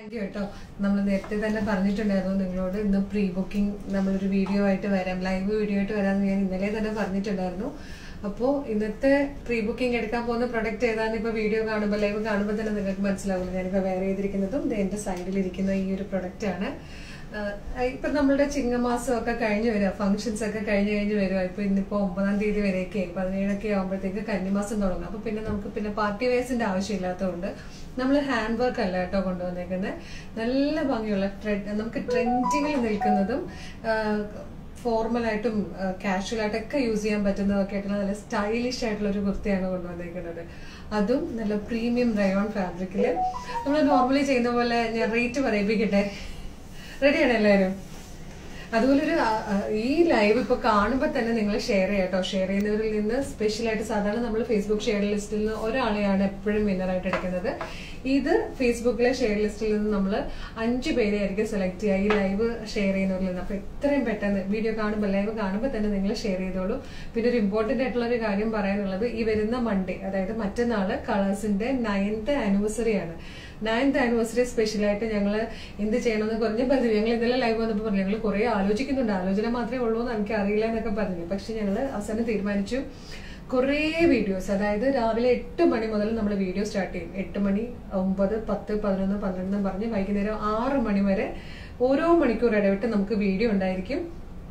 Thank you കേട്ടോ നമ്മൾ നേരത്തെ തന്നെ പറഞ്ഞിട്ടുണ്ടായിരുന്നു നിങ്ങളോട് ഇന്ന് പ്രീ ബുക്കിംഗ് നമ്മളൊരു വീഡിയോ ആയിട്ട് വരാം ലൈവ് വീഡിയോ ആയിട്ട് വരാമെന്ന് ഞാൻ ഇന്നലെ തന്നെ പറഞ്ഞിട്ടുണ്ടായിരുന്നു അപ്പോൾ ഇന്നത്തെ പ്രീ ബുക്കിംഗ് എടുക്കാൻ പോകുന്ന പ്രൊഡക്റ്റ് ഏതാണെന്ന് ഇപ്പോൾ വീഡിയോ കാണുമ്പോൾ ലൈവ് കാണുമ്പോൾ തന്നെ നിങ്ങൾക്ക് മനസ്സിലാവില്ല ഞാനിപ്പോൾ വെയർ ചെയ്തിരിക്കുന്നതും ഇത് എൻ്റെ സൈഡിലിരിക്കുന്ന ഈ ഒരു പ്രൊഡക്റ്റ് ആണ് ആഹ് ഇപ്പൊ നമ്മളുടെ ചിങ്ങമാസം ഒക്കെ കഴിഞ്ഞ് വരിക ഫംഗ്ഷൻസ് ഒക്കെ കഴിഞ്ഞ് കഴിഞ്ഞ് വരിക ഇപ്പൊ ഇന്നിപ്പോ ഒമ്പതാം തീയതി വരെയൊക്കെ പതിനേഴൊക്കെ ആകുമ്പോഴത്തേക്ക് കന്നിമാസം തുടങ്ങും അപ്പൊ പിന്നെ നമുക്ക് പിന്നെ പാർട്ടി വെയർസിന്റെ ആവശ്യമില്ലാത്തതുകൊണ്ട് നമ്മൾ ഹാൻഡ് വർക്ക് അല്ല കേട്ടോ കൊണ്ടുവന്നേക്കുന്നത് നല്ല ഭംഗിയുള്ള ട്രെഡ് നമുക്ക് ട്രെൻഡിങ്ങിൽ നിൽക്കുന്നതും ഫോർമലായിട്ടും കാഷ്വൽ ആയിട്ടൊക്കെ യൂസ് ചെയ്യാൻ പറ്റുന്നതൊക്കെ ആയിട്ടുള്ള നല്ല സ്റ്റൈലിഷ് ആയിട്ടുള്ള ഒരു കുർത്തിയാണ് കൊണ്ടുവന്നേക്കുന്നത് അതും നല്ല പ്രീമിയം റയോൺ ഫാബ്രിക്കില് നമ്മൾ നോർമലി ചെയ്യുന്ന പോലെ ഞാൻ റേറ്റ് പറയിപ്പിക്കട്ടെ റെഡിയാണ് എല്ലാവരും അതുപോലെ ഒരു ആ, ആ, ഈ ലൈവ് ഇപ്പൊ കാണുമ്പോൾ തന്നെ നിങ്ങൾ ഷെയർ ചെയ്യാട്ടോ ഷെയർ ചെയ്യുന്നവരിൽ നിന്ന് സ്പെഷ്യൽ ആയിട്ട് സാധാരണ നമ്മൾ ഫേസ്ബുക്ക് ഷെയർ ലിസ്റ്റിൽ നിന്ന് ഒരാളെയാണ് എപ്പോഴും വിന്നർ ആയിട്ട് എടുക്കുന്നത് ഇത് ഫേസ്ബുക്കിലെ ഷെയർ ലിസ്റ്റിൽ നിന്ന് നമ്മൾ അഞ്ച് പേരെ ആയിരിക്കും സെലക്ട് ചെയ്യുക ഈ ലൈവ് ഷെയർ ചെയ്യുന്നവരിൽ നിന്ന് അപ്പൊ എത്രയും പെട്ടെന്ന് വീഡിയോ കാണുമ്പോൾ ലൈവ് കാണുമ്പോൾ തന്നെ നിങ്ങൾ ഷെയർ ചെയ്തോളൂ പിന്നെ ഒരു ഇമ്പോർട്ടന്റ് ആയിട്ടുള്ള ഒരു കാര്യം പറയാനുള്ളത് ഈ വരുന്ന മൺഡേ അതായത് മറ്റന്നാള് കളേഴ്സിന്റെ നയൻത് ആനിവേഴ്സറി ആണ് നയൻത് ആനിവേഴ്സറി സ്പെഷ്യൽ ആയിട്ട് ഞങ്ങൾ എന്ത് ചെയ്യണമെന്ന് കുറഞ്ഞ പറഞ്ഞു ഞങ്ങൾ ഇന്നലെ ലൈവ് വന്നപ്പോൾ പറഞ്ഞു ഞങ്ങൾ കുറെ ആലോചിക്കുന്നുണ്ട് ആലോചന മാത്രമേ ഉള്ളൂ എന്ന് എനിക്ക് അറിയില്ല എന്നൊക്കെ പറഞ്ഞു പക്ഷെ ഞങ്ങൾ അവസാനം തീരുമാനിച്ചു കുറേ വീഡിയോസ് അതായത് രാവിലെ എട്ട് മണി മുതൽ നമ്മൾ വീഡിയോ സ്റ്റാർട്ട് ചെയ്യും എട്ട് മണി ഒമ്പത് പത്ത് പതിനൊന്ന് പന്ത്രണ്ട് എന്ന് പറഞ്ഞ് വൈകുന്നേരം ആറ് മണി വരെ ഓരോ മണിക്കൂർ ഇടവിട്ട് നമുക്ക് വീഡിയോ ഉണ്ടായിരിക്കും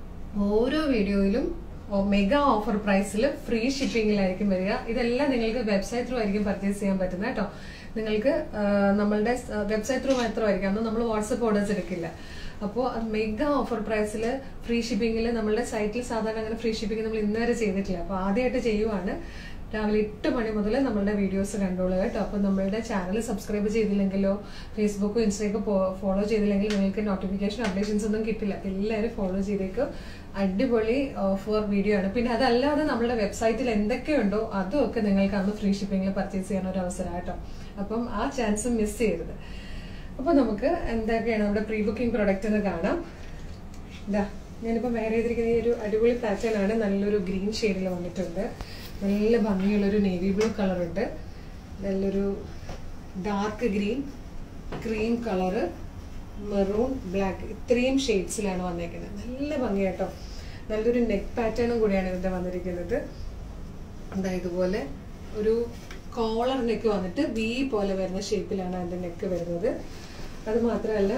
ഓരോ വീഡിയോയിലും മെഗാ ഓഫർ പ്രൈസിൽ ഫ്രീ ഷിപ്പിംഗിലായിരിക്കും വരിക ഇതെല്ലാം നിങ്ങൾക്ക് വെബ്സൈറ്റ് ത്രൂ ആയിരിക്കും പർച്ചേസ് ചെയ്യാൻ പറ്റുന്നത് കേട്ടോ നിങ്ങൾക്ക് ആ, നമ്മളുടെ വെബ്സൈറ്റ് ത്രൂ മാത്രമായിരിക്കും അന്ന് നമ്മൾ വാട്സപ്പ് ഓർഡേഴ്സ് എടുക്കില്ല അപ്പോൾ മെഗാ ഓഫർ പ്രൈസിൽ ഫ്രീ ഷിപ്പിംഗിൽ നമ്മളുടെ സൈറ്റിൽ സാധാരണ അങ്ങനെ ഫ്രീ ഷിപ്പിംഗ് നമ്മൾ ഇന്ന് വരെ ചെയ്തിട്ടില്ല അപ്പോൾ ആദ്യമായിട്ട് ചെയ്യുവാണ് രാവിലെ എട്ട് മണി മുതൽ നമ്മളുടെ വീഡിയോസ് കണ്ടോളുക കേട്ടോ അപ്പോൾ നമ്മളുടെ ചാനൽ സബ്സ്ക്രൈബ് ചെയ്തില്ലെങ്കിലോ ഫേസ്ബുക്കും ഇൻസ്റ്റയൊക്കെ ഫോളോ ചെയ്തില്ലെങ്കിൽ നിങ്ങൾക്ക് നോട്ടിഫിക്കേഷൻ അപ്ഡേഷൻസ് ഒന്നും കിട്ടില്ല അപ്പോൾ എല്ലാവരും ഫോളോ ചെയ്തേക്ക് അടിപൊളി ഓഫർ വീഡിയോ ആണ് പിന്നെ അതല്ലാതെ നമ്മുടെ വെബ്സൈറ്റിൽ എന്തൊക്കെയുണ്ടോ അതും ഒക്കെ നിങ്ങൾക്ക് അന്ന് ഫ്രീ ഷിപ്പിംഗിൽ പർച്ചേസ് ചെയ്യാൻ ഒരു അവസരം കേട്ടോ അപ്പം ആ ചാൻസ് മിസ് ചെയ്യരുത് അപ്പോൾ നമുക്ക് എന്തൊക്കെയാണ് നമ്മുടെ പ്രീ ബുക്കിംഗ് പ്രൊഡക്റ്റ് എന്ന് കാണാം ഇതാ ഞാനിപ്പോൾ വെയർ ചെയ്തിരിക്കുന്ന ഈ ഒരു അടിപൊളി പാറ്റേൺ ആണ് നല്ലൊരു ഗ്രീൻ ഷെയ്ഡിൽ വന്നിട്ടുണ്ട് നല്ല ഭംഗിയുള്ളൊരു നേവി ബ്ലൂ കളർ ഉണ്ട് നല്ലൊരു dark green cream colour maroon black ഇത്രയും ഷെയ്ഡ്സിലാണ് വന്നേക്കുന്നത് നല്ല ഭംഗിയാട്ടോ നല്ലൊരു നെക്ക് പാറ്റേണും കൂടിയാണ് ഇതിന്റെ വന്നിരിക്കുന്നത് എന്താ ഇതുപോലെ ഒരു കോളർ നെക്ക് വന്നിട്ട് വി പോലെ വരുന്ന ഷേപ്പിലാണ് അതിന്റെ നെക്ക് വരുന്നത് അത് മാത്രമല്ല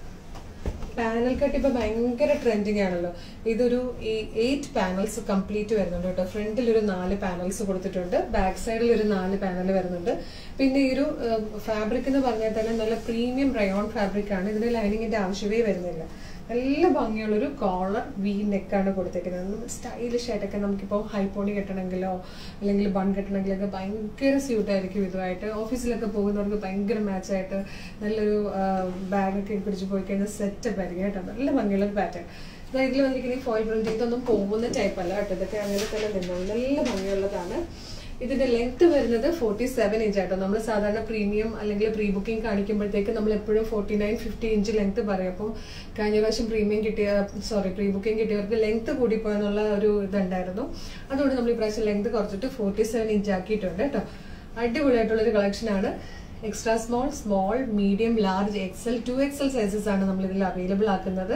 പാനൽ കട്ട് ഇപ്പൊ ഭയങ്കര ട്രെൻഡിങ് ആണല്ലോ ഇതൊരു എയ്റ്റ് പാനൽസ് കംപ്ലീറ്റ് വരുന്നുണ്ട് കേട്ടോ ഫ്രണ്ടിൽ ഒരു നാല് പാനൽസ് കൊടുത്തിട്ടുണ്ട് ബാക്ക് സൈഡിൽ ഒരു നാല് പാനൽ വരുന്നുണ്ട് പിന്നെ ഈ ഒരു ഫാബ്രിക് എന്ന് പറഞ്ഞാൽ തന്നെ നല്ല പ്രീമിയം റയോൺ ഫാബ്രിക് ആണ് ഇതിന് ലൈനിങ്ങിന്റെ ആവശ്യമേ വരുന്നില്ല നല്ല ഭംഗിയുള്ളൊരു കോളർ വി നെക്കാണ് കൊടുത്തേക്കുന്നത് സ്റ്റൈലിഷ് ആയിട്ടൊക്കെ നമുക്കിപ്പോൾ ഹൈപ്പോണി കെട്ടണമെങ്കിലോ അല്ലെങ്കിൽ ബൺ കെട്ടണമെങ്കിലൊക്കെ ഭയങ്കര സ്യൂട്ടായിരിക്കും ഇതുമായിട്ട് ഓഫീസിലൊക്കെ പോകുന്നവർക്ക് ഭയങ്കര മാച്ചായിട്ട് നല്ലൊരു ബാഗൊക്കെ പിടിച്ച് പോയി കഴിഞ്ഞാൽ സെറ്റപ്പ് ആയിരിക്കും കേട്ടോ നല്ല ഭംഗിയുള്ള ഒരു പാറ്റേൺ ഇതിൽ വന്നിരിക്കുന്ന ഈ ഫോയിൽ പ്രിന്റ് ഇതൊന്നും പോകുന്ന ടൈപ്പ് അല്ല കേട്ടോ ഇതൊക്കെ അങ്ങനെ തന്നെ നിന്നോളൂ നല്ല ഭംഗിയുള്ളതാണ് ഇതിന്റെ ലെങ്ത് വരുന്നത് ഫോർട്ടി സെവൻ ഇഞ്ച് ആട്ടോ നമ്മൾ സാധാരണ പ്രീമിയം അല്ലെങ്കിൽ പ്രീ ബുക്കിംഗ് കാണിക്കുമ്പോഴത്തേക്ക് നമ്മൾ എപ്പോഴും forty nine fifty inch length പറയും അപ്പം കഴിഞ്ഞ പ്രാവശ്യം പ്രീമിയം കിട്ടിയ സോറി പ്രീ ബുക്കിംഗ് കിട്ടിയവർക്ക് ലെങ്ത് കൂടിപ്പോയെന്നുള്ള ഒരു ഇതുണ്ടായിരുന്നു അതുകൊണ്ട് നമ്മൾ ഈ പ്രാവശ്യം ലെങ്ത് കുറച്ചിട്ട് ഫോർട്ടി സെവൻ ഇഞ്ച് ആക്കിയിട്ടുണ്ട് കേട്ടോ അടിപൊളിയായിട്ടുള്ളൊരു കളക്ഷനാണ് extra small small medium large XL two XL sizes ആണ് നമ്മൾ ഇതിൽ അവൈലബിൾ ആക്കുന്നത്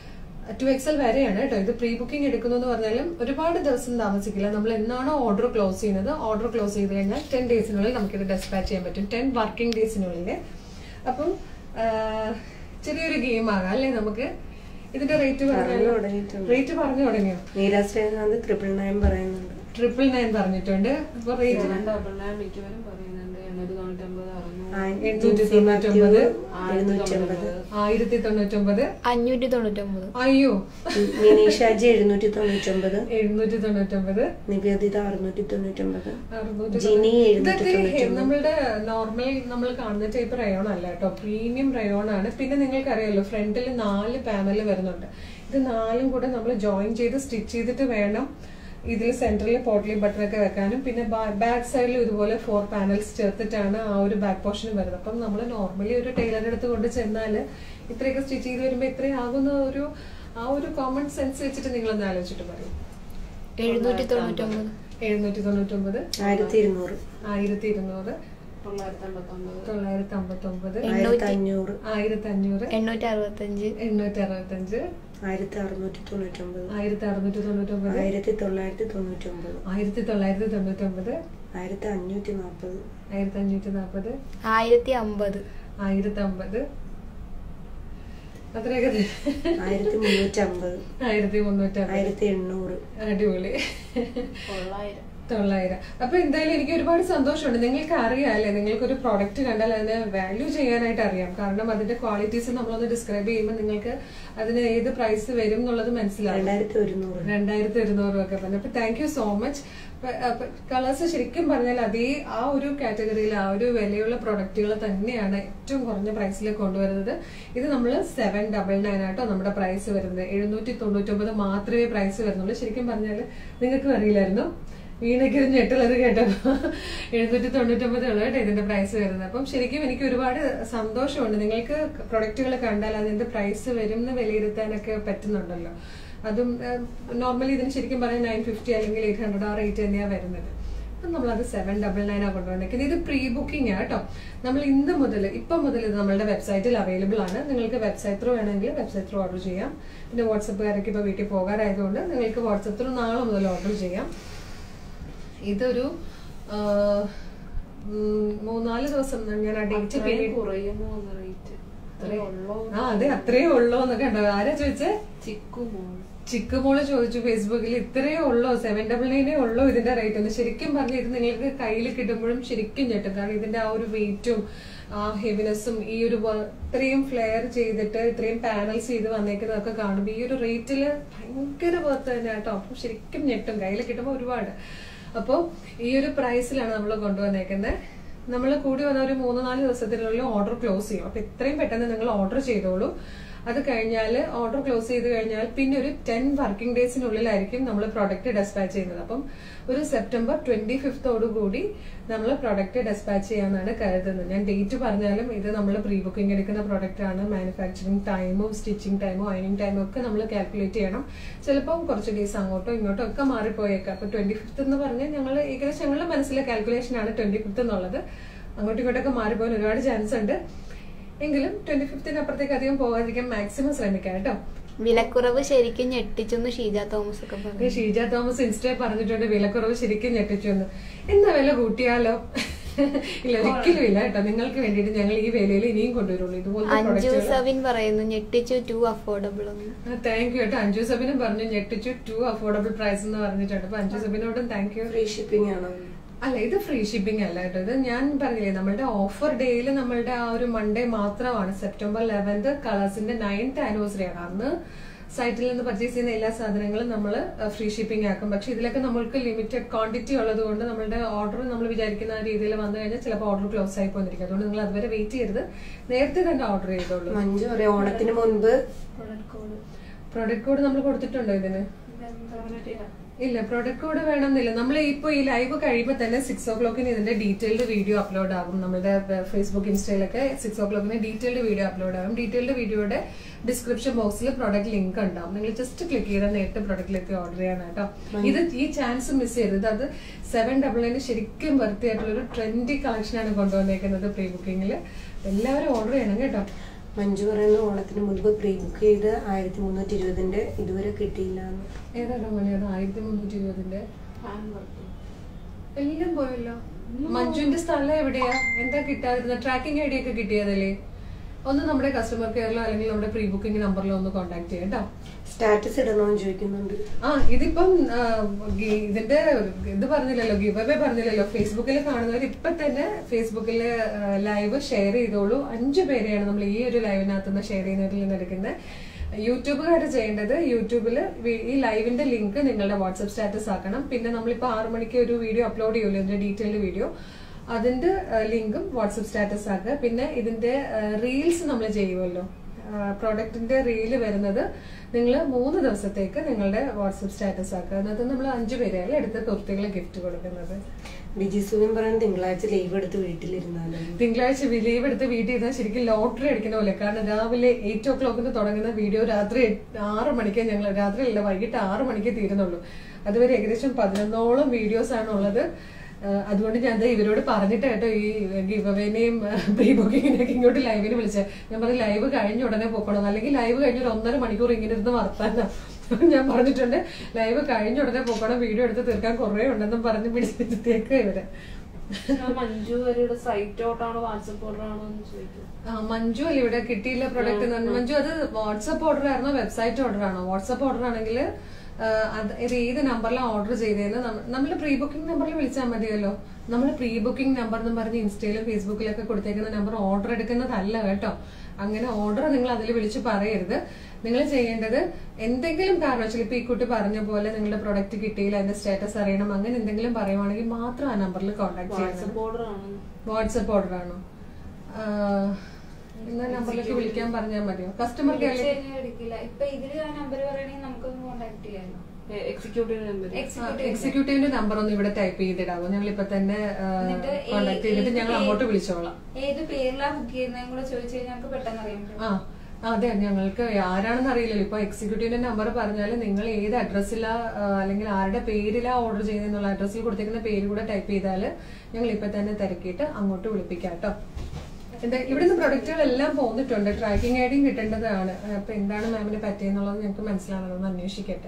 ടു എക്സൽ വരെയാണ് കേട്ടോ ഇത് പ്രീ ബുക്കിംഗ് എടുക്കുന്നു എന്ന് പറഞ്ഞാലും ഒരുപാട് ദിവസം താമസിക്കില്ല നമ്മൾ എന്നാണോ ഓർഡർ ക്ലോസ് ചെയ്യുന്നത് ഓർഡർ ക്ലോസ് ചെയ്ത് കഴിഞ്ഞാൽ ടെൻ ഡേയ്സിനുള്ളിൽ നമുക്കിത് ഡെസ്പാച്ച് ചെയ്യാൻ പറ്റും ടെൻ വർക്കിംഗ് ഡേയ്സിനുള്ളിൽ അപ്പം ആ, ചെറിയൊരു ഗെയിം ആകാം അല്ലേ നമുക്ക് ഇതിന്റെ റേറ്റ് പറഞ്ഞു തുടങ്ങിയിട്ടുണ്ട്. റേറ്റ് പറഞ്ഞു തുടങ്ങിയോ നീര ശ്രീനാഥ് ട്രിപ്പിൾ നയൻ പറയുന്നുണ്ട് ട്രിപ്പിൾ നയൻ പറഞ്ഞിട്ടുണ്ട് അപ്പൊ റേറ്റ് ഡബിൾ നയൻ മിക്കവരും പറയുന്നുണ്ട് എണ്ണൂറ്റി തൊണ്ണൂറ്റൊമ്പത് അറുന്നൂറ് എണ്ണൂറ്റി തൊണ്ണൂറ്റൊമ്പത് എഴുന്നൂറ്റമ്പത് ആയിരത്തി തൊണ്ണൂറ്റൊമ്പത് അഞ്ഞൂറ്റി തൊണ്ണൂറ്റൊമ്പത് അയ്യോ മിനീഷാജി എഴുന്നൂറ്റി തൊണ്ണൂറ്റൊമ്പത് എഴുന്നൂറ്റി തൊണ്ണൂറ്റൊമ്പത് നിവേദിത അറുന്നൂറ്റി തൊണ്ണൂറ്റൊമ്പത് അറുന്നൂറ്റി ജിനി തൊണ്ണൂറ്റി- എഴുന്നൂറ്റി ഇതൊക്കെ തൊണ്ണൂറ്റൊമ്പത്. നമ്മളുടെ നോർമൽ നമ്മൾ കാണുന്ന ടൈപ്പ് റയോൺ അല്ല കേട്ടോ പ്രീമിയം റയോൺ ആണ് പിന്നെ നിങ്ങൾക്ക് അറിയാലോ ഫ്രണ്ടിൽ നാല് പാനൽ വരുന്നുണ്ട് ഇത് നാലും കൂടെ നമ്മൾ ജോയിൻ ചെയ്ത് സ്റ്റിച്ച് ചെയ്തിട്ട് വേണം ഇതിൽ സെന്ററിൽ പോട്ട്ലി ബട്ടൺ ഒക്കെ വെക്കാനും പിന്നെ ബാക്ക് സൈഡിലും ഇതുപോലെ ഫോർ പാനൽസ് ചേർത്തിട്ടാണ് ആ ഒരു ബാക്ക് പോർഷൻ വരുന്നത് അപ്പം നമ്മൾ നോർമലി ഒരു ടൈലറിന്റെ അടുത്ത് കൊണ്ട് ചെന്നാൽ ഇത്രയൊക്കെ സ്റ്റിച്ച് ചെയ്ത് വരുമ്പോൾ ഇത്രയും ആകുന്ന ഒരു ആ ഒരു കോമൺ സെൻസ് വെച്ചിട്ട് നിങ്ങളൊന്ന് ആലോചിച്ചിട്ട് പറയും എഴുന്നൂറ്റി തൊണ്ണൂറ്റൊമ്പത് എഴുന്നൂറ്റി തൊണ്ണൂറ്റൊമ്പത് ആയിരത്തി ഇരുന്നൂറ് ആയിരത്തി ഇരുന്നൂറ് തൊള്ളായിരത്തി അമ്പത്തൊമ്പത് തൊള്ളായിരത്തി അമ്പത്തി ഒമ്പത് ആയിരത്തി അഞ്ഞൂറ് ആയിരത്തി അഞ്ഞൂറ് എണ്ണൂറ്റി അറുപത്തഞ്ച് എണ്ണൂറ്റി അറുപത്തഞ്ച് ആയിരത്തി അറുന്നൂറ്റി തൊണ്ണൂറ്റൊമ്പത് ആയിരത്തി അറുന്നൂറ്റി തൊണ്ണൂറ്റൊമ്പത് ആയിരത്തി തൊള്ളായിരത്തി തൊണ്ണൂറ്റൊമ്പത് ആയിരത്തി തൊള്ളായിരത്തി തൊണ്ണൂറ്റൊമ്പത് ആയിരത്തി അഞ്ഞൂറ്റി നാൽപ്പത് ആയിരത്തി അഞ്ഞൂറ്റി നാൽപ്പത് ആയിരത്തി അമ്പത് ആയിരത്തി അമ്പത് അത്രയൊക്കെ തന്നെ. ആയിരത്തി മുന്നൂറ്റി അമ്പത് ആയിരത്തി മുന്നൂറ്റി അമ്പത് ആയിരത്തി എണ്ണൂറ് അടിപൊളി തൊള്ളായിരം തൊള്ളായിരം അപ്പൊ എന്തായാലും എനിക്ക് ഒരുപാട് സന്തോഷമുണ്ട് നിങ്ങൾക്ക് അറിയാം അല്ലേ നിങ്ങൾക്ക് ഒരു പ്രോഡക്റ്റ് കണ്ടാൽ അതിനെ വാല്യൂ ചെയ്യാനായിട്ട് അറിയാം കാരണം അതിന്റെ ക്വാളിറ്റീസ് നമ്മളൊന്ന് ഡിസ്ക്രൈബ് ചെയ്യുമ്പോൾ നിങ്ങൾക്ക് അതിന് ഏത് പ്രൈസ് വരും എന്നുള്ളത് മനസ്സിലാവും രണ്ടായിരത്തി ഒരുന്നൂറ് രണ്ടായിരത്തി ഒരുന്നൂറ് ഒക്കെ പറഞ്ഞു അപ്പൊ thank you so much Colours ശരിക്കും പറഞ്ഞാൽ അതേ ആ ഒരു കാറ്റഗറിയിൽ ആ ഒരു വിലയുള്ള പ്രൊഡക്റ്റുകൾ തന്നെയാണ് ഏറ്റവും കുറഞ്ഞ പ്രൈസിൽ കൊണ്ടുവരുന്നത് ഇത് നമ്മൾ സെവൻ ഡബിൾ നയൻ ആട്ടോ നമ്മുടെ പ്രൈസ് വരുന്നത് എഴുന്നൂറ്റി തൊണ്ണൂറ്റൊമ്പത് മാത്രമേ പ്രൈസ് വരുന്നുള്ളൂ ശരിക്കും പറഞ്ഞാൽ നിങ്ങൾക്കും അറിയില്ലായിരുന്നു വീണയ്ക്കൊരു ഞെട്ടുള്ളത് കേട്ടപ്പോ എഴുന്നൂറ്റി തൊണ്ണൂറ്റൊമ്പത് ഉള്ളൂ കേട്ടോ ഇതിന്റെ പ്രൈസ് വരുന്നത് അപ്പം ശരിക്കും എനിക്ക് ഒരുപാട് സന്തോഷമുണ്ട് നിങ്ങൾക്ക് പ്രൊഡക്റ്റുകൾ കണ്ടാൽ അതിന്റെ പ്രൈസ് വരും എന്ന് വിലയിരുത്താനൊക്കെ പറ്റുന്നുണ്ടല്ലോ അതും നോർമലി ഇതിന് ശരിക്കും പറയാൻ നയൻ ഫിഫ്റ്റി അല്ലെങ്കിൽ എയ്റ്റ് ഹൺഡ്രഡ് ആ റേറ്റ് തന്നെയാണ് വരുന്നത് അപ്പം നമ്മളത് സെവൻ ഡബിൾ നയൻ ആ കൊണ്ടുവന്നിരിക്കുന്നത് ഇത് പ്രീ ബുക്കിംഗ് ആണ് കേട്ടോ നമ്മൾ ഇന്ന് മുതൽ ഇപ്പം മുതൽ ഇത് നമ്മളുടെ വെബ്സൈറ്റിൽ അവൈലബിൾ ആണ് നിങ്ങൾക്ക് വെബ്സൈറ്റ് ത്രൂ വേണമെങ്കിൽ വെബ്സൈറ്റ് ത്രൂ ഓർഡർ ചെയ്യാം പിന്നെ വാട്സപ്പുകാരൊക്കെ ഇപ്പോൾ വീട്ടിൽ പോകാറായതുകൊണ്ട് നിങ്ങൾക്ക് വാട്സപ്പ് ത്രൂ നാളെ മുതൽ ഓർഡർ ചെയ്യാം ഇതൊരു ആ, ഉം, മൂന്നാല് ദിവസം ഞാൻ ആ ഡേറ്റ് അത്രയും പിന്നീട് കുറയുമോ റേറ്റ് അത്രേ ഉള്ളോ ആ അതെ അത്രേ ഉള്ളൂ എന്നൊക്കെ ഉണ്ടോ ആരാ ചോദിച്ചേ ചിക്കുമോ ചിക്കുമോള് ചോദിച്ചു ഫേസ്ബുക്കിൽ ഇത്രയേ ഉള്ളൂ സെവൻ ഡബിൾ നയനേ ഉള്ളൂ ഇതിന്റെ റേറ്റ് എന്ന് ശരിക്കും പറഞ്ഞ ഇത് നിങ്ങൾക്ക് കയ്യിൽ കിട്ടുമ്പോഴും ശരിക്കും ഞെട്ടും കാരണം ഇതിന്റെ ആ ഒരു വെയിറ്റും ആ ഹെവിനെസ്സും ഈ ഒരു വ- ഇത്രയും ഫ്ലെയർ ചെയ്തിട്ട് ഇത്രയും പാനൽസ് ചെയ്ത് വന്നേക്കുന്നതൊക്കെ കാണുമ്പോൾ ഈ ഒരു റേറ്റില് ഭയങ്കര വർത്ത് തന്നെ കേട്ടോ അപ്പം ശരിക്കും ഞെട്ടും കയ്യിൽ കിട്ടുമ്പോൾ ഒരുപാട് അപ്പോൾ ഈ ഒരു പ്രൈസിലാണ് നമ്മൾ കൊണ്ടുവന്നേക്കുന്നത് നമ്മൾ കൂടി വന്ന ഒരു മൂന്ന് നാല് ദിവസത്തിനുള്ളിൽ ഓർഡർ ക്ലോസ് ചെയ്യും അപ്പൊ ഇത്രയും പെട്ടെന്ന് നിങ്ങൾ ഓർഡർ ചെയ്തോളൂ അത് കഴിഞ്ഞാൽ ഓർഡർ ക്ലോസ് ചെയ്ത് കഴിഞ്ഞാൽ പിന്നെ ഒരു ടെൻ വർക്കിംഗ് ഡേയ്സിനുള്ളിലായിരിക്കും നമ്മൾ പ്രൊഡക്റ്റ് ഡെസ്പാച്ച് ചെയ്യുന്നത് അപ്പം ഒരു സെപ്റ്റംബർ ട്വന്റി ഫിഫ്തോടു കൂടി നമ്മൾ പ്രൊഡക്റ്റ് ഡെസ്പാച്ച് ചെയ്യാന്നാണ് കരുതുന്നത് ഞാൻ ഡേറ്റ് പറഞ്ഞാലും ഇത് നമ്മൾ പ്രീ ബുക്കിംഗ് എടുക്കുന്ന പ്രൊഡക്റ്റ് ആണ് മാനുഫാക്ചറിങ് ടൈമും സ്റ്റിച്ചിങ് ടൈമും അയണിങ് ടൈമും ഒക്കെ നമ്മൾ കാൽക്കുലേറ്റ് ചെയ്യണം ചിലപ്പം കുറച്ച് ഡേയ്സ് അങ്ങോട്ടോ ഇങ്ങോട്ടോ ഒക്കെ മാറിപ്പോയേക്കാം അപ്പൊ ട്വന്റി ഫിഫ്ത്ത് എന്ന് പറഞ്ഞാൽ ഞങ്ങൾ ഏകദേശം ഞങ്ങളുടെ മനസ്സിലെ കാൽക്കുലേഷൻ ആണ് ട്വന്റി ഫിഫ്ത്ത് എന്നുള്ളത് അങ്ങോട്ടും ഇങ്ങോട്ടൊക്കെ മാറിപ്പോകാൻ ഒരുപാട് ചാൻസ് ഉണ്ട് എങ്കിലും ട്വന്റി ഫിഫ്ത്തിന് അപ്പുറത്തേക്ക് അധികം പോകാതിരിക്കാൻ മാക്സിമം ശ്രമിക്കാം കേട്ടോ വിലക്കുറവ് ശരിക്കും ഞെട്ടിച്ചെന്ന് ഷീജ തോമസ് ഒക്കെ പറഞ്ഞു ഇത് ഷീജ തോമസ് ഇൻസ്റ്റേ പറഞ്ഞിട്ടുണ്ട് വിലക്കുറവ് ശരിക്കും ഞെട്ടിച്ചു എന്ന് എന്നാ വില കൂട്ടിയാലോ ഇല്ല ഒരിക്കലും ഇല്ല കേട്ടോ നിങ്ങൾക്ക് വേണ്ടിയിട്ട് ഞങ്ങൾ ഈ വിലയിൽ ഇനിയും കൊണ്ടുവരുള്ളൂ ഇതുപോലത്തെ അഞ്ജു പ്രൊഡക്റ്റുകൾ സവിൻ പറയുന്നു ഞെട്ടിച്ചു ടു അഫോർഡബിൾ എന്ന് താങ്ക് യു കേട്ടോ അഞ്ജു സബിനും പറഞ്ഞു ഞെട്ടിച്ചു ടു അഫോർഡബിൾ പ്രൈസ് എന്ന് പറഞ്ഞിട്ടുണ്ട് അപ്പൊ അഞ്ജു സബിനോടും താങ്ക് യു ഫ്രീ ഷിപ്പിംഗ് ആണോ അല്ല ഇത് ഫ്രീ ഷിപ്പിംഗ് അല്ല കേട്ടോ ഇത് ഞാൻ പറഞ്ഞില്ലേ നമ്മളുടെ ഓഫർ ഡേയിൽ നമ്മളുടെ ആ ഒരു മൺഡേ മാത്രമാണ് സെപ്റ്റംബർ ലെവൻത് കളേഴ്സിന്റെ നയൻത് ആനിവേഴ്സറി ആണ് അന്ന് സൈറ്റിൽ നിന്ന് പർച്ചേസ് ചെയ്യുന്ന എല്ലാ സാധനങ്ങളും നമ്മൾ ഫ്രീ ഷിപ്പിംഗ് ആക്കും പക്ഷെ ഇതിലൊക്കെ നമ്മൾക്ക് ലിമിറ്റഡ് ക്വാണ്ടിറ്റി ഉള്ളത് കൊണ്ട് നമ്മളുടെ ഓർഡർ നമ്മൾ വിചാരിക്കുന്ന ആ രീതിയിൽ വന്നു കഴിഞ്ഞാൽ ചിലപ്പോൾ ഓർഡർ ക്ലോസ് ആയി പോയിരിക്കും അതുകൊണ്ട് നിങ്ങൾ അതുവരെ വെയിറ്റ് ചെയ്യരുത് നേരത്തെ തന്നെ ഓർഡർ ചെയ്തോളൂ മഞ്ജു പറയാം ഓണത്തിന് മുൻപ് പ്രൊഡക്റ്റ് കോഡ് നമ്മൾ കൊടുത്തിട്ടുണ്ടോ ഇതിന് ഇല്ല പ്രൊഡക്റ്റ് കോഡ് വേണമെന്നില്ല നമ്മൾ ഇപ്പോൾ ഈ ലൈവ് കഴിയുമ്പോൾ തന്നെ സിക്സ് ഓ ക്ലോക്കിന് ഇതിന്റെ ഡീറ്റെയിൽഡ് വീഡിയോ അപ്ലോഡ് ആകും നമ്മുടെ ഫേസ്ബുക്ക് ഇൻസ്റ്റയിലൊക്കെ സിക്സ് ഓ ക്ലോക്കിന് ഡീറ്റെയിൽഡ് വീഡിയോ അപ്ലോഡ് ആകും ഡീറ്റെയിൽഡ് വീഡിയോയുടെ ഡിസ്ക്രിപ്ഷൻ ബോക്സിൽ പ്രൊഡക്റ്റ് ലിങ്ക് ഉണ്ടാവും നിങ്ങൾ ജസ്റ്റ് ക്ലിക്ക് ചെയ്താൽ നേരിട്ട് പ്രൊഡക്റ്റിലേക്ക് ഓർഡർ ചെയ്യണം കേട്ടോ ഇത് ഈ ചാൻസ് മിസ് ചെയ്യരുത് അത് സെവൻ ഡബിൾ നയൻ ശരിക്കും വൃത്തിയായിട്ടുള്ള ഒരു ട്രെൻഡി കളക്ഷനാണ് കൊണ്ടുവന്നേക്കുന്നത് പ്രീ ബുക്കിംഗിൽ എല്ലാവരും ഓർഡർ ചെയ്യണം കേട്ടോ മഞ്ജു പറയുന്നു ഓണത്തിന് മുൻപ് പ്രീ ബുക്ക് ചെയ്ത് ആയിരത്തി മുന്നൂറ്റി ഇരുപതിന്റെ ഇതുവരെ കിട്ടിയില്ല എന്ന് ഏതാണോ മണിയത് ആയിരത്തി മുന്നൂറ്റി ഇരുപതിന്റെ ഹാൻഡ് വർക്ക് എല്ലാം പോയല്ലോ മഞ്ജുവിന്റെ സ്ഥലം എവിടെയാ എന്താ കിട്ടാതിരുന്ന ട്രാക്കിംഗ് ഐഡിയ ഒക്കെ കിട്ടിയതല്ലേ ഒന്ന് നമ്മുടെ കസ്റ്റമർ കെയറിലോ അല്ലെങ്കിൽ നമ്മുടെ പ്രീ ബുക്കിംഗ് നമ്പറിലോ ഒന്ന് കോൺടാക്ട് ചെയ്യാം കേട്ടോ സ്റ്റാറ്റസ് ഇടണമെന്ന് ചോദിക്കുന്നുണ്ട് ആ ഇതിപ്പം ആ, ഗി- ഇതിന്റെ ഇത് പറഞ്ഞില്ലല്ലോ ഗിവ് അവേ പറഞ്ഞില്ലല്ലോ ഫേസ്ബുക്കിൽ കാണുന്നവർ ഇപ്പൊ തന്നെ ഫേസ്ബുക്കിൽ ലൈവ് ഷെയർ ചെയ്തോളൂ അഞ്ചു പേരെയാണ് നമ്മൾ ഈ ഒരു ലൈവിനകത്ത് നിന്ന് ഷെയർ ചെയ്യുന്നവരിൽ നിന്ന് എടുക്കുന്നത് യൂട്യൂബുകാർ ചെയ്യേണ്ടത് യൂട്യൂബിൽ ഈ ലൈവിന്റെ ലിങ്ക് നിങ്ങളുടെ വാട്സപ്പ് സ്റ്റാറ്റസ് ആക്കണം പിന്നെ നമ്മളിപ്പോൾ ആറു മണിക്ക് ഒരു വീഡിയോ അപ്ലോഡ് ചെയ്യുമല്ലോ ഇതിന്റെ ഡീറ്റെയിൽഡ് വീഡിയോ അതിന്റെ ലിങ്കും വാട്സപ്പ് സ്റ്റാറ്റസ് ആക്കുക പിന്നെ ഇതിന്റെ റീൽസ് നമ്മൾ ചെയ്യുമല്ലോ പ്രോഡക്റ്റിന്റെ റീല് വരുന്നത് നിങ്ങൾ മൂന്ന് ദിവസത്തേക്ക് നിങ്ങളുടെ വാട്സപ്പ് സ്റ്റാറ്റസ് ആക്കുക അതിനകത്ത് നമ്മൾ അഞ്ചു പേരെയല്ലേ എടുത്ത് കുർത്തികൾ ഗിഫ്റ്റ് കൊടുക്കുന്നത് വിജി സുഖം പറയുന്നത് തിങ്കളാഴ്ച ലീവ് എടുത്ത് വീട്ടിലിരുന്നാലും തിങ്കളാഴ്ച ലീവ് എടുത്ത് വീട്ടിൽ ഇരുന്നാൽ ശരിക്കും ലോട്ടറി അടിക്കുന്ന പോലെ കാരണം രാവിലെ എയ്റ്റ് ഓ ക്ലോക്കിന് തുടങ്ങുന്ന വീഡിയോ രാത്രി എട്ട്- ആറ് മണിക്ക് ഞങ്ങൾ രാത്രി അല്ല വൈകിട്ട് ആറ് മണിക്ക് തീരുന്നുള്ളൂ അതുവരെ ഏകദേശം പതിനൊന്നോളം വീഡിയോസ് ആണ് ഉള്ളത് അതുകൊണ്ട് ഞാൻ ദേ ഇവരോട് പറഞ്ഞിട്ട് കേട്ടോ ഈ ഗിവ് അവേനെയും പ്രീ ബുക്കിങ്ങിനെയൊക്കെ ഇങ്ങോട്ട് ലൈവിന് വിളിച്ചത് ഞാൻ പറഞ്ഞു ലൈവ് കഴിഞ്ഞ ഉടനെ പോക്കണം അല്ലെങ്കിൽ ലൈവ് കഴിഞ്ഞ ഒരു ഒന്നര മണിക്കൂർ ഇങ്ങനെ ഇരുന്ന് വർത്താനം ഞാൻ പറഞ്ഞിട്ടുണ്ട് ലൈവ് കഴിഞ്ഞ ഉടനെ പോക്കണം വീഡിയോ എടുത്ത് തീർക്കാൻ കുറേ ഉണ്ടെന്നും പറഞ്ഞ് പിടിച്ചിട്ടേക്ക് ഇവര് ഞാൻ മഞ്ജു വരെയുടെ സൈറ്റ് ഔട്ടാണോ വാട്സപ്പ് ഓർഡർ ആണോ എന്ന് ചോദിക്കും ആ, മഞ്ജു അല്ലേ ഇവിടെ കിട്ടിയില്ല പ്രൊഡക്റ്റ് മഞ്ജു അത് വാട്സപ്പ് ഓർഡർ ആയിരുന്നോ വെബ്സൈറ്റ് ഓർഡർ ആണോ വാട്സപ്പ് ഓർഡർ ആണെങ്കിൽ അത് ഇത് ഏത് നമ്പറിലാണ് ഓർഡർ ചെയ്തതെന്ന് നമ്മൾ പ്രീ ബുക്കിംഗ് നമ്പറിൽ വിളിച്ചാൽ മതിയല്ലോ നമ്മൾ പ്രീ ബുക്കിംഗ് നമ്പർ എന്ന് പറഞ്ഞ് ഇൻസ്റ്റയിലും ഫേസ്ബുക്കിലൊക്കെ കൊടുത്തേക്കുന്ന നമ്പർ ഓർഡർ എടുക്കുന്നതല്ല കേട്ടോ അങ്ങനെ ഓർഡർ നിങ്ങൾ അതിൽ വിളിച്ച് പറയരുത് നിങ്ങൾ ചെയ്യേണ്ടത് എന്തെങ്കിലും കാരണവശാൽ ഇപ്പൊ ഈ കുട്ടി പറഞ്ഞ പോലെ നിങ്ങളുടെ പ്രൊഡക്റ്റ് കിട്ടിയില്ല അതിന്റെ സ്റ്റാറ്റസ് അറിയണം അങ്ങനെ എന്തെങ്കിലും പറയുവാണെങ്കിൽ മാത്രം ആ നമ്പറിൽ കോൺടാക്ട് ചെയ്യണം വാട്സപ്പ് ഓർഡർ ആണ് വാട്സപ്പ് ഓർഡർ ആണോ ഇന്ന നമ്പറിലേക്ക് വിളിക്കാൻ പറഞ്ഞാൽ മതിയോ കസ്റ്റമർ കെയറിലേക്ക് എടുക്കില്ല ഇപ്പൊ ഇതില് ആ നമ്പർ പറയണെങ്കിൽ നമുക്കൊന്ന് കോണ്ടാക്ട് ചെയ്യാമല്ലോ എക്സിക്യൂട്ടീവ് നമ്പർ എക്സിക്യൂട്ടീവ് എക്സിക്യൂട്ടീവിന്റെ നമ്പർ ഒന്ന് ഇവിടെ ടൈപ്പ് ചെയ്തിടാവോ ഞങ്ങൾ ഇപ്പൊ തന്നെ എന്നിട്ട് ഈ- കോൺടാക്ട് ചെയ്തിട്ട് ഈ ഞങ്ങൾ പേ- അങ്ങോട്ട് വിളിച്ചോളാം ഏത് പേരിലാ ബുക്ക് ചെയ്യുന്നതും കൂടെ ചോദിച്ചു കഴിഞ്ഞാൽ നമുക്ക് പെട്ടെന്ന് അറിയാൻ പറ്റും ആ ആ, അതെ ഞങ്ങൾക്ക് ആരാണെന്ന് അറിയില്ലല്ലോ ഇപ്പൊ എക്സിക്യൂട്ടീവിന്റെ നമ്പർ പറഞ്ഞാൽ നിങ്ങൾ ഏത് അഡ്രസ്സിലാ അല്ലെങ്കിൽ ആരുടെ പേരിലാ ഓർഡർ ചെയ്യുന്നുള്ള അഡ്രസ്സിൽ കൊടുത്തേക്കുന്ന പേര് കൂടെ ടൈപ്പ് ചെയ്താൽ ഞങ്ങൾ ഇപ്പൊ തന്നെ തിരക്കിയിട്ട് അങ്ങോട്ട് വിളിപ്പിക്കാം കേട്ടോ എന്താ ഇവിടുന്ന് പ്രൊഡക്റ്റുകളെല്ലാം പോന്നിട്ടുണ്ട് ട്രാക്കിംഗ് ഐഡിയും കിട്ടേണ്ടതാണ് അപ്പൊ എന്താണ് മാമിന് പറ്റിയെന്നുള്ളത് ഞങ്ങൾക്ക് മനസ്സിലാവുന്നത് ഒന്ന് അന്വേഷിക്കട്ടെ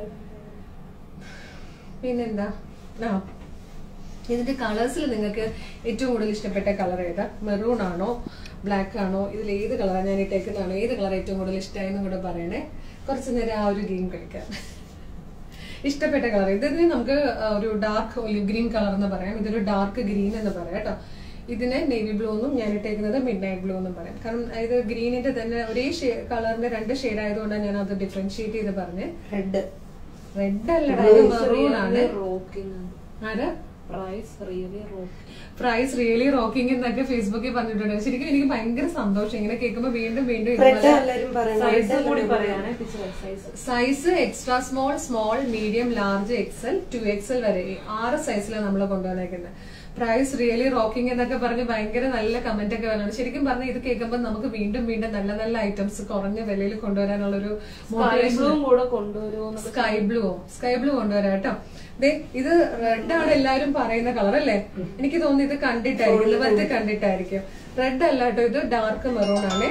പിന്നെന്താ ആ ഇതിന്റെ കളേഴ്സിൽ നിങ്ങൾക്ക് ഏറ്റവും കൂടുതൽ ഇഷ്ടപ്പെട്ട കളർ ഏതാ മെറൂൺ ആണോ ബ്ലാക്ക് ആണോ ഇതിൽ ഏത് കളറാണ് ഞാൻ ഇട്ടേക്കുന്നതാണോ ഏത് കളർ ഏറ്റവും കൂടുതൽ ഇഷ്ടമായെന്നും കൂടെ പറയണേ കുറച്ച് നേരം ആ ഒരു ഗെയിം കളിക്കാം ഇഷ്ടപ്പെട്ട കളർ ഇതിന് നമുക്ക് ആ, ഒരു ഡാർക്ക് ഒലിവ് ഗ്രീൻ കളർ എന്ന് പറയാം ഇതൊരു ഡാർക്ക് ഗ്രീൻ എന്ന് പറയാം കേട്ടോ ഇതിന് നേവി ബ്ലൂ എന്നും ഞാൻ ഇട്ടേക്കുന്നത് മിഡ് നൈറ്റ് ബ്ലൂ എന്നും പറയാം കാരണം ഇത് ഗ്രീനിന്റെ തന്നെ ഒരേ കളറിന്റെ രണ്ട് ഷെയ്ഡ് ആയതുകൊണ്ടാണ് ഞാൻ അത് ഡിഫറൻഷിയേറ്റ് ചെയ്ത് പറഞ്ഞ് റെഡ് റെഡ് അല്ലടാ മെറൂൺ ആണ് റോക്കിംഗ് ആരാ price really rocking price really rocking എന്നൊക്കെ ഫേസ്ബുക്കിൽ പറഞ്ഞിട്ടുണ്ട് ശരിക്കും എനിക്ക് ഭയങ്കര സന്തോഷം ഇങ്ങനെ കേൾക്കുമ്പോൾ വീണ്ടും വീണ്ടും റെഡ് ഇതുപോലെ എല്ലാരും പറയുന്നത് സൈസ് red കൂടി എല്ലാരും പറയാനേ teacher size size extra small small medium large XL two XL വരെ ഈ ആറ് സൈസിലാണ് നമ്മൾ കൊണ്ടുവന്നേക്കുന്നത് പ്രൈസ് റിയലി റോക്കിംഗ് എന്നൊക്കെ പറഞ്ഞ് ഭയങ്കര നല്ല കമന്റ് ഒക്കെ വരുന്നുണ്ട് ശരിക്കും പറഞ്ഞാൽ ഇത് കേൾക്കുമ്പോൾ നമുക്ക് വീണ്ടും വീണ്ടും നല്ല നല്ല ഐറ്റംസ് കുറഞ്ഞ വിലയിൽ കൊണ്ടുവരാനുള്ള ഒരു മോട്ടിവേഷൻ ബ്ലൂവും കൂടെ കൊണ്ടുവരുമോ സ്കൈ ബ്ലൂവോ സ്കൈ ബ്ലൂ കൊണ്ടുവരാം കേട്ടോ ദേ ഇത് റെഡ് ആണ് എല്ലാവരും പറയുന്ന കളർ അല്ലേ എനിക്ക് തോന്നുന്നു ഇത് കണ്ടിട്ടായിരിക്കും ഇതുവരെ കണ്ടിട്ടായിരിക്കും റെഡ് അല്ല കേട്ടോ ഇത് ഡാർക്ക് മെറൂൺ ആണ്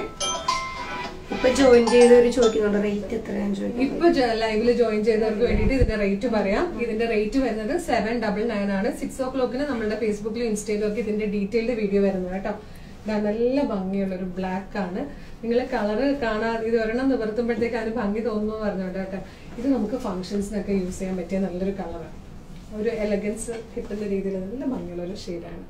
ഇപ്പൊ ജോയിൻ ചെയ്തവര് ചോദിക്കുന്നുണ്ട് റേറ്റ് എത്രയാന്ന് ചോദിക്കുന്നത് ഇപ്പൊ ലൈവില് ജോയിൻ ചെയ്തവർക്ക് വേണ്ടിയിട്ട് ഇതിന്റെ റേറ്റ് പറയാം ഇതിന്റെ റേറ്റ് വരുന്നത് സെവൻ ഡബിൾ നയൻ ആണ് സിക്സ് ഓ ക്ലോക്കിന് നമ്മുടെ ഫേസ്ബുക്കിലും ഇൻസ്റ്റയിലും ഒക്കെ ഇതിന്റെ ഡീറ്റെയിൽഡ് വീഡിയോ വരുന്നത് കേട്ടോ ഇതാ നല്ല ഭംഗിയുള്ള ഒരു ബ്ലാക്ക് ആണ് നിങ്ങൾ കളറ് കാണാതെ ഇത് ഒരെണ്ണം നിവർത്തുമ്പോഴത്തേക്ക് അതിന് ഭംഗി തോന്നുന്നു പറഞ്ഞോണ്ട് കേട്ടോ ഇത് നമുക്ക് ഫംഗ്ഷൻസിനൊക്കെ യൂസ് ചെയ്യാൻ പറ്റിയ നല്ലൊരു കളറാണ് ഒരു എലഗൻസ് കിട്ടുന്ന രീതിയിൽ നല്ല ഭംഗിയുള്ള ഒരു ഷെയ്ഡാണ്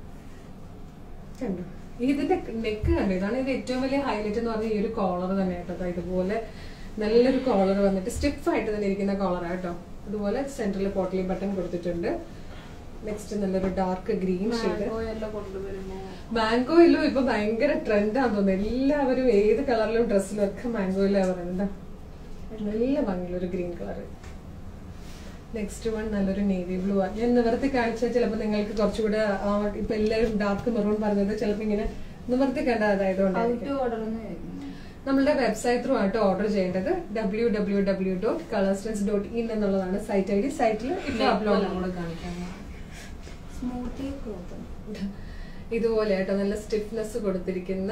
കണ്ടോ ഇതിന്റെ നെക്ക് കണ്ടോ ഇതാണ് ഇത് ഏറ്റവും വലിയ ഹൈലൈറ്റ് എന്ന് പറഞ്ഞാൽ ഈ ഒരു കോളർ തന്നെ കേട്ടോ ദാ ഇതുപോലെ നല്ലൊരു കോളർ വന്നിട്ട് സ്റ്റിഫ് ആയിട്ട് തന്നെ ഇരിക്കുന്ന കോളർ കേട്ടോ അതുപോലെ സെന്ററിൽ പോട്ടലി ബട്ടൺ കൊടുത്തിട്ടുണ്ട് നെക്സ്റ്റ് നല്ലൊരു ഡാർക്ക് ഗ്രീൻ ഷെയ്ഡ് എല്ലാം കൊണ്ടുവരുമോ മാംഗോ ഇല്ലോ ഇപ്പൊ ഭയങ്കര ട്രെൻഡാന്ന് തോന്നുന്നു എല്ലാവരും ഏത് കളറിലും ഡ്രസ്സിലും ഒക്കെ മാംഗോയിലാ പറയുന്നത് നല്ല ഭംഗിയുള്ള ഒരു ഗ്രീൻ കളർ നെക്സ്റ്റ് വൺ നല്ലൊരു നേവി ബ്ലൂ ആണ് ഞാൻ നിവർത്തി കാണിച്ചാൽ ചിലപ്പോൾ നിങ്ങൾക്ക് കുറച്ചുകൂടെ ആ, ഇപ്പൊ എല്ലാവരും ഡാർക്ക് മെറൂൺ പറഞ്ഞത് ചിലപ്പോൾ ഇങ്ങനെ നിവർത്തി കണ്ട ഔട്ട് അതായതുകൊണ്ടായിരിക്കും ഓർഡർ എന്ന് ചോദിക്കുന്നത് നമ്മളുടെ വെബ്സൈറ്റ് ത്രൂ ആയിട്ട് ഓർഡർ ചെയ്യേണ്ടത് W W W dot colourstance dot in എന്നുള്ളതാണ് സൈറ്റ് ഐ ഡി സൈറ്റിൽ ഇപ്പോൾ അപ്ലോഡ് കൂടെ കാണിക്കാം സ്മൂത്തി ക്ലോത്ത് ഇതുപോലെ കേട്ടോ നല്ല സ്റ്റിഫ്നെസ് കൊടുത്തിരിക്കുന്ന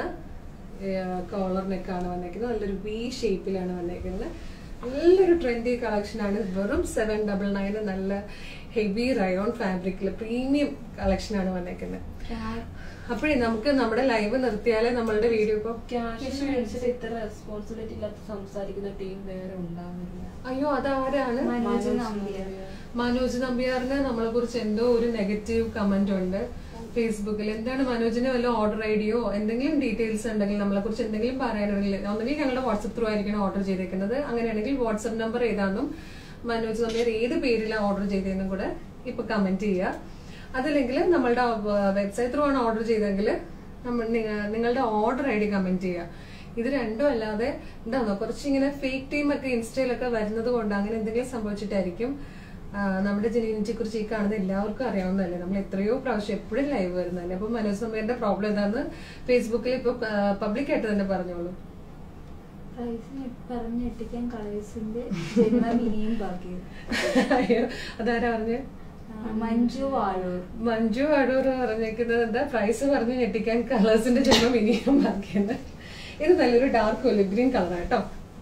കോളർ നെക്കാണ് വന്നേക്കുന്നത് നല്ലൊരു വി ഷേപ്പിലാണ് വന്നേക്കുന്നത് നല്ലൊരു ട്രെൻഡി കളക്ഷൻ ആണ് വെറും സെവൻ ഡബിൾ നയൻ നല്ല ഹെവി റയോൺ ഫാബ്രിക്കിൽ പ്രീമിയം കളക്ഷൻ ആണ് വന്നേക്കുന്നത് അപ്പോഴേ നമുക്ക് നമ്മുടെ ലൈവ് നിർത്തിയാലേ നമ്മളുടെ വീഡിയോ ഇപ്പോൾ ക്യാഷ് മേടിച്ചിട്ട് ഇത്ര റെസ്പോൺസിബിലിറ്റി ഇല്ലാത്ത സംസാരിക്കുന്ന ടീം വേറെ ഉണ്ടാവില്ല അയ്യോ അതാരാണ് മനോജ് നമ്പ്യാർ മനോജ് നമ്പ്യാറിന് നമ്മളെ കുറിച്ച് എന്തോ ഒരു നെഗറ്റീവ് കമന്റ് ഉണ്ട് ഫേസ്ബുക്കിൽ എന്താണ് മനോജിന് വല്ല ഓർഡർ ഐഡിയോ എന്തെങ്കിലും ഡീറ്റെയിൽസ് ഉണ്ടെങ്കിൽ നമ്മളെ കുറിച്ച് എന്തെങ്കിലും പറയാനുണ്ടെങ്കിൽ ഒന്നെങ്കിൽ ഞങ്ങളുടെ വാട്സപ്പ് ത്രൂ ആയിരിക്കണം ഓർഡർ ചെയ്തേക്കുന്നത് അങ്ങനെയാണെങ്കിൽ വാട്സപ്പ് നമ്പർ ഏതാണെന്നും മനോജ് നമ്പ്യാർ ഏത് പേരിലാണ് ഓർഡർ ചെയ്തതെന്നും കൂടെ ഇപ്പൊ കമന്റ് ചെയ്യുക അതല്ലെങ്കിൽ നമ്മളുടെ വെബ്സൈറ്റ് ത്രൂ ആണ് ഓർഡർ ചെയ്തെങ്കിൽ നമ്മൾ നിങ്ങ- നിങ്ങളുടെ ഓർഡർ ഐ ഡി കമന്റ് ചെയ്യുക ഇത് രണ്ടും അല്ലാതെ എന്താണോ കുറച്ചിങ്ങനെ ഫേക്ക് ടീം ഒക്കെ ഇൻസ്റ്റയിലൊക്കെ വരുന്നത് കൊണ്ട് അങ്ങനെ എന്തെങ്കിലും സംഭവിച്ചിട്ടായിരിക്കും ആ, നമ്മുടെ ജനീനിറ്റിയെ കുറിച്ച് ഈ കാണുന്ന എല്ലാവർക്കും അറിയാവുന്നതല്ലേ നമ്മൾ എത്രയോ പ്രാവശ്യം എപ്പോഴും ലൈവ് വരുന്നതല്ലേ അപ്പൊ മനോജ് സമയന്റെ പ്രോബ്ലം എന്താന്ന് ഫേസ്ബുക്കിൽ ഇപ്പൊ പബ്ലിക് ആയിട്ട് തന്നെ പറഞ്ഞോളൂ പ്രൈസിന് പറഞ്ഞ് എത്തിക്കാൻ കളേഴ്സിന്റെ ജന്മം ഇനിയും ബാക്കി അയ്യോ അതാരാ പറഞ്ഞേ മഞ്ജു വാഴൂർ മഞ്ജു അടൂർ പറഞ്ഞേക്കുന്നത് എന്താ പ്രൈസ് പറഞ്ഞ് ഞെട്ടിക്കാൻ കളേഴ്സിന്റെ ജന്മം ഇനിയും ബാക്കിയുണ്ട് ഇത് നല്ലൊരു ഡാർക്ക് ഒലിവ് ഗ്രീൻ കളറാട്ടോ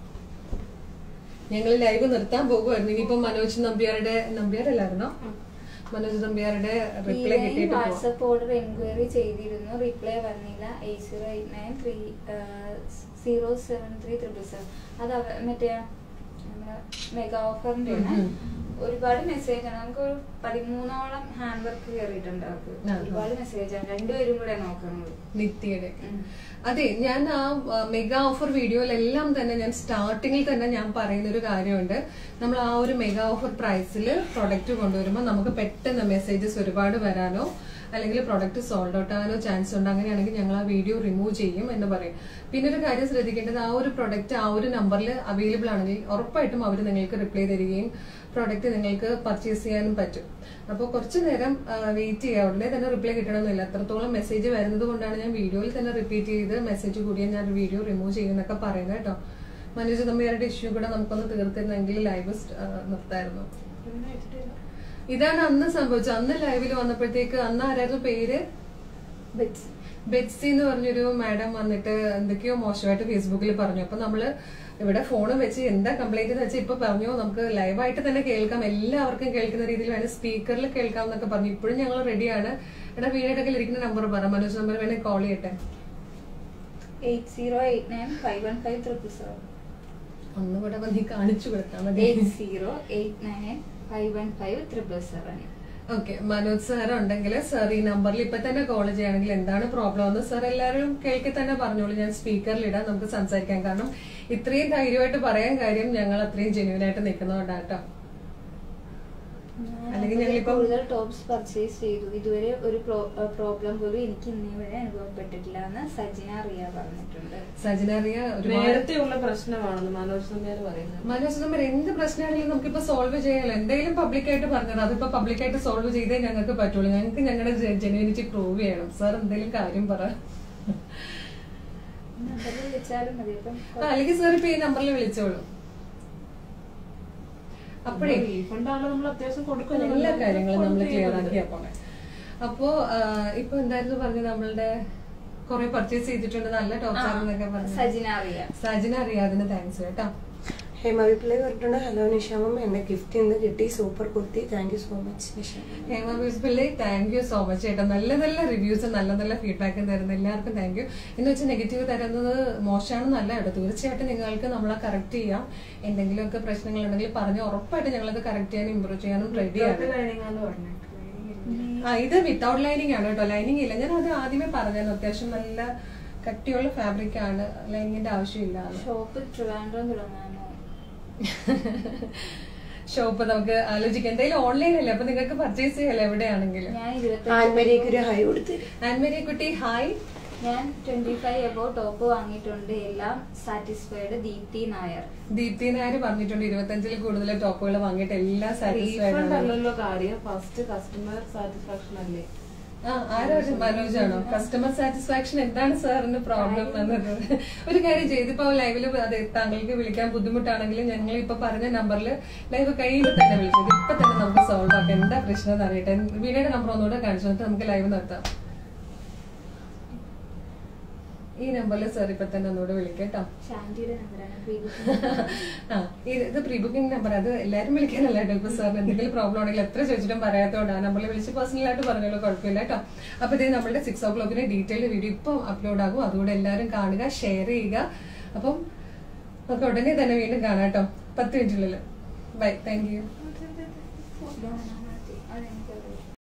ഞങ്ങൾ ലൈവ് നിർത്താൻ പോകുമായിരുന്നു ഇനിയിപ്പോ മനോജ് നമ്പ്യാരുടെ നമ്പ്യാരല്ലായിരുന്നോ മനോജ് നമ്പ്യാരുടെ റിപ്ലൈ കിട്ടിയിട്ട് പോവാം വാട്സപ്പ് ഓർഡർ എൻക്വയറി ചെയ്തിരുന്നു റിപ്ലൈ വന്നില്ല eight zero eight nine three zero seven three triple seven അത് അവ- മറ്റേ നമ്മുടെ മെഗാ ഓഫറിന്റെ ആണ് ഉം. ഒരുപാട് മെസ്സേജ് ആണ് നമുക്ക് ഒരു പതിമൂന്നോളം ഹാൻഡ് വർക്ക് കയറിയിട്ടുണ്ട് അവർക്ക് ആ. ഒരുപാട് മെസ്സേജ് ആണ് രണ്ടുപേരും കൂടെ നോക്കുന്നത് നിത്യയുടെ ഉം. അതെ ഞാൻ ആ മെഗാ ഓഫർ വീഡിയോയിലെല്ലാം തന്നെ ഞാൻ സ്റ്റാർട്ടിങ്ങിൽ തന്നെ ഞാൻ പറയുന്ന ഒരു കാര്യമുണ്ട് നമ്മൾ ആ ഒരു മെഗാ ഓഫർ പ്രൈസിൽ പ്രൊഡക്റ്റ് കൊണ്ടുവരുമ്പോൾ നമുക്ക് പെട്ടെന്ന് മെസ്സേജസ് ഒരുപാട് വരാനോ അല്ലെങ്കിൽ പ്രൊഡക്റ്റ് സോൾഡ് ഔട്ട് ആകാനോ ചാൻസ് ഉണ്ട് അങ്ങനെയാണെങ്കിൽ ഞങ്ങൾ ആ വീഡിയോ റിമൂവ് ചെയ്യും എന്ന് പറയും പിന്നെ ഒരു കാര്യം ശ്രദ്ധിക്കേണ്ടത് ആ ഒരു പ്രൊഡക്റ്റ് ആ ഒരു നമ്പറിൽ അവൈലബിൾ ആണെങ്കിൽ ഉറപ്പായിട്ടും അവർ നിങ്ങൾക്ക് റിപ്ലൈ തരികയും പ്രൊഡക്റ്റ് നിങ്ങൾക്ക് പർച്ചേസ് ചെയ്യാനും പറ്റും അപ്പോൾ കുറച്ച് നേരം വെയിറ്റ് ചെയ്യുക ഉടനെ തന്നെ റിപ്ലൈ കിട്ടണമെന്നില്ല അത്രത്തോളം മെസ്സേജ് വരുന്നത് കൊണ്ടാണ് ഞാൻ വീഡിയോയിൽ തന്നെ റിപ്പീറ്റ് ചെയ്ത് മെസ്സേജ് കൂടിയ ഞാൻ വീഡിയോ റിമൂവ് ചെയ്യുന്നൊക്കെ പറയുന്നത് കേട്ടോ മനോജ് തമ്മിയാരുടെ ഇഷ്യൂ കൂടെ നമുക്കൊന്ന് തീർത്തിരുന്നെങ്കിൽ ലൈവ് നിർത്തായിരുന്നു ഇതാണ് അന്ന് സംഭവിച്ചത് അന്ന് ലൈവിൽ വന്നപ്പോഴത്തേക്ക് അന്ന് ആരായിരുന്നു പേര് ബെറ്റ്സ് ബെറ്റ്സി എന്ന് പറഞ്ഞൊരു മാഡം വന്നിട്ട് എന്തൊക്കെയോ മോശമായിട്ട് ഫേസ്ബുക്കിൽ പറഞ്ഞു അപ്പൊ നമ്മള് ഇവിടെ ഫോൺ വെച്ച് എന്താ കംപ്ലൈന്റ് എന്ന് വെച്ചാൽ ഇപ്പൊ പറഞ്ഞു നമുക്ക് ലൈവായിട്ട് തന്നെ കേൾക്കാം എല്ലാവർക്കും കേൾക്കുന്ന രീതിയിൽ വേണം സ്പീക്കറിൽ കേൾക്കാം എന്നൊക്കെ പറഞ്ഞു ഇപ്പോഴും ഞങ്ങൾ റെഡിയാണ് എടാ വീടൊക്കെ ഇരിക്കുന്ന നമ്പർ പറ മനോജ് നമ്പർ വേണേ കോൾ ചെയ്യട്ടെ eight zero eight nine five one five triple seven ഒന്നുകൂടെ വന്ന് കാണിച്ചു കൊടുത്താൽ മതി eight zero eight nine five one five triple seven okay Manoj sir ഉണ്ടെങ്കിൽ സാർ ഈ നമ്പറിൽ ഇപ്പൊ തന്നെ കോൾ ചെയ്യുകയാണെങ്കിൽ എന്താണ് പ്രോബ്ലം എന്ന് സാർ എല്ലാവരും കേൾക്കി തന്നെ പറഞ്ഞോളൂ ഞാൻ സ്പീക്കറിൽ ഇടാം നമുക്ക് സംസാരിക്കാം കാരണം ഇത്രയും ധൈര്യമായിട്ട് പറയാൻ കാര്യം ഞങ്ങൾ അത്രയും ജെന്യൂൻ ആയിട്ട് നിൽക്കുന്നതുകൊണ്ടാട്ടോ അല്ലെങ്കിൽ ഞങ്ങളിപ്പം- കൂടുതൽ ടോപ്സ് പർച്ചേസ് ചെയ്തു ഇതുവരെ ഒരു പ്രോബ്ലം പോലും എനിക്ക് ഇന്നേ വരെ അനുഭവപ്പെട്ടിട്ടില്ല എന്ന് സജിന റിയ പറഞ്ഞിട്ടുണ്ട് സജനറിയ ഒരുപാട് നേരത്തെ ഉള്ള പ്രശ്നമാണെന്ന് മനോജ് നമ്പ്യാർ പറയുന്നത് മനോജ് നമ്പർ എന്ത് പ്രശ്നമാണെങ്കിലും നമുക്കിപ്പോ സോൾവ് ചെയ്യാലോ എന്തെങ്കിലും പബ്ലിക്കായിട്ട് പറഞ്ഞത് അതിപ്പോ പബ്ലിക്കായിട്ട് സോൾവ് ചെയ്തേ ഞങ്ങൾക്ക് പറ്റുള്ളൂ ഞങ്ങൾക്ക് ഞങ്ങളുടെ ജെന്യൂനിറ്റി പ്രൂവ് ചെയ്യണം സാർ എന്തെങ്കിലും കാര്യം പറ നമ്പറിൽ വിളിച്ചാലും മതി അപ്പം ആ, അല്ലെങ്കിൽ സാർ ഇപ്പൊ ഈ നമ്പറിൽ വിളിച്ചോളൂ അപ്പോഴേ റീഫണ്ട് ആണല്ലോ നമ്മൾ അത്യാവശ്യം കൊടുക്കുന്നുണ്ട്. എല്ലാ കാര്യങ്ങളും നമ്മൾ കൊടുത്ത് ക്ലിയർ ചെയ്യുന്നുണ്ട്. ആക്കിയാ പോണെ അപ്പോ ആ, ഇപ്പൊ എന്തായിരുന്നു പറഞ്ഞത് നമ്മളുടെ കുറെ പർച്ചേസ് ചെയ്തിട്ടുണ്ട് നല്ല ടോപ്സ് ആണെന്നൊക്കെ പറഞ്ഞു സജിന റിയ സജിന അറിയാതിന് താങ്ക്സ് കേട്ടോ ഹേമ വിപ്ലവ് പറഞ്ഞിട്ടുണ്ട് ഹലോ നിഷാമം എന്റെ ഗിഫ്റ്റ് ഇന്ന് കിട്ടി super kurti thank you so much നിഷാമം ഹേമ ബിസ്പിള്ളി താങ്ക് യു സോ മച്ച് ചേട്ടാ നല്ല നല്ല റിവ്യൂസ് നല്ല നല്ല ഫീഡ്ബാക്കും തരുന്ന എല്ലാവർക്കും താങ്ക് യു എന്ന് വെച്ചാൽ നെഗറ്റീവ് തരുന്നത് മോശമാണെന്നല്ല കേട്ടോ തീർച്ചയായിട്ടും നിങ്ങൾക്ക് നമ്മളെ കറക്റ്റ് ചെയ്യാം എന്തെങ്കിലുമൊക്കെ പ്രശ്നങ്ങൾ ഉണ്ടെങ്കിൽ പറഞ്ഞ് ഉറപ്പായിട്ട് ഞങ്ങളത് കറക്റ്റ് ചെയ്യാനും ഇമ്പ്രൂവ് ചെയ്യാനും റെഡിയാണ് ഇതൊക്കെ lining ആണെന്ന് പറഞ്ഞു. ആ ഇത് വിത്തൗട്ട് ലൈനിങ് ആണ് കേട്ടോ ലൈനിങ് ഇല്ല ഞാൻ അത് ആദ്യമേ പറഞ്ഞായിരുന്നു അത്യാവശ്യം നല്ല കട്ടിയുള്ള ഫാബ്രിക് ആണ് ലൈനിങ്ങിന്റെ ആവശ്യമില്ല ഷോപ്പ് ട്രിവാൻഡ്രം തുടങ്ങാനോ ഷോപ്പ് നമുക്ക് ആലോചിക്കാം എന്തായാലും ഓൺലൈൻ അല്ലേ അപ്പൊ നിങ്ങൾക്ക് പർച്ചേസ് ചെയ്യാലോ എവിടെയാണെങ്കിലും ഞാൻ ഇരുപത്തി ആൻമരിക്ക് ഒരു ഹൈ കൊടുത്ത് ആൻമരി കുട്ടി ഹായ് ഞാൻ ട്വന്റി ഫൈവ് എബോ ടോപ്പ് വാങ്ങിയിട്ടുണ്ട് എല്ലാം സാറ്റിസ്ഫൈഡ് ദീപ്തി നായർ ദീപ്തി നായർ പറഞ്ഞിട്ടുണ്ട് ഇരുപത്തഞ്ചിൽ കൂടുതൽ ടോപ്പുകൾ വാങ്ങിയിട്ട് എല്ലാം സാറ്റിസ്ഫൈഡ് റീഫണ്ട് ആണ് അല്ലല്ലോ കാര്യം ഫസ്റ്റ് കസ്റ്റമർ സാറ്റിസ്ഫാക്ഷൻ അല്ലേ ആ ആരോ മനോജാണോ കസ്റ്റമർ സാറ്റിസ്ഫാക്ഷൻ എന്താണ് സാറിന് പ്രോബ്ലം എന്നത് ഒരു കാര്യം ചെയ്തിപ്പോ ലൈവില് അതെ താങ്കൾക്ക് വിളിക്കാൻ ബുദ്ധിമുട്ടാണെങ്കിലും ഞങ്ങൾ ഇപ്പൊ പറഞ്ഞ നമ്പറിൽ ലൈവ് കഴിയുമ്പോൾ തന്നെ വിളിച്ചത് ഇപ്പൊ തന്നെ നമുക്ക് സോൾവ് ആക്കാം എന്താ പ്രശ്നം എന്ന് അറിയട്ടെ വീടിന്റെ നമ്പർ ഒന്നുകൂടെ കാണിച്ചു തന്നിട്ട് നമുക്ക് ലൈവ് നിർത്താം ഈ നമ്പറിൽ സാർ ഇപ്പൊ തന്നെ ഒന്നുകൂടെ വിളിക്കാം കേട്ടോ ശാന്തിയുടെ നമ്പറാണ് ആ ഇത് ഇത് പ്രീ ബുക്കിംഗ് നമ്പർ അത് എല്ലാവരും വിളിക്കാനല്ല കേട്ടോ ഇപ്പൊ സാറിന് എന്തെങ്കിലും പ്രോബ്ലം ഉണ്ടെങ്കിൽ എത്ര ചോദിച്ചിട്ടും പറയാത്തതുകൊണ്ട് ആ നമ്പറിൽ വിളിച്ച് പേഴ്സണൽ ആയിട്ട് പറഞ്ഞോളൂ കുഴപ്പമില്ല കേട്ടോ അപ്പൊ ഇത് നമ്മുടെ സിക്സ് ഓ ക്ലോക്കിന് ഡീറ്റെയിൽ വീഡിയോ ഇപ്പം അപ്ലോഡ് ആകും അതുകൂടെ എല്ലാവരും കാണുക ഷെയർ ചെയ്യുക അപ്പം നമുക്ക് ഉടനെ തന്നെ വീണ്ടും കാണാം കേട്ടോ പത്ത് മിനിറ്റിനുള്ളിൽ ബൈ താങ്ക് യു അതെനിക്കറിയാം